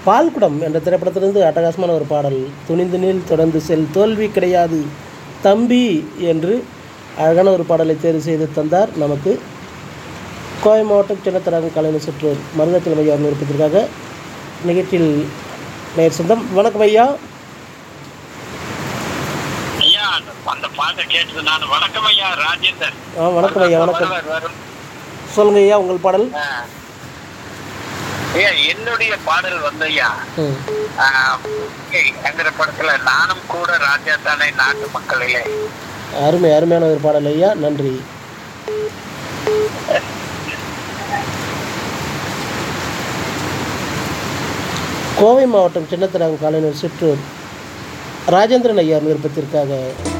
பால்குடம் என்ற திரைப்படத்திலிருந்து அட்டகாசமான ஒரு பாடல் துணிந்து நீள் தொடர்ந்து செல் தோல்வி கிடையாது தம்பி என்று அழகான ஒரு பாடலை தேர்வு செய்து தந்தார் நமக்கு கோவை மாவட்டம் சின்னத்தரகம் கலைஞர் சுற்றூர் மருதக்கிழமை ஐயா விருப்பத்திற்காக நிகழ்ச்சியில் நேர் சொந்தம் வணக்கம் ஐயா ஐயா அந்த பாட்டை கேட்டது நான் வணக்கம் ஐயா ராஜேந்தர் ஆ வணக்கம் ஐயா வணக்கம் வருவார், வரும். சொல்லுங்க ஐயா உங்கள் பாடல் ஆ. ஐயா என்னுடைய பாடல் வந்து ஐயா ம் ஆ, எங்கிற படத்துல நானும் கூட ராஜா தானே நாட்டு மக்களிலே அருமை அருமையான ஒரு பாடல் ஐயா நன்றி கோவை மாவட்டம் சின்னத்தரகம் காலையில் சுற்றூர் ராஜேந்திரன் ஐயா விருப்பத்திற்காக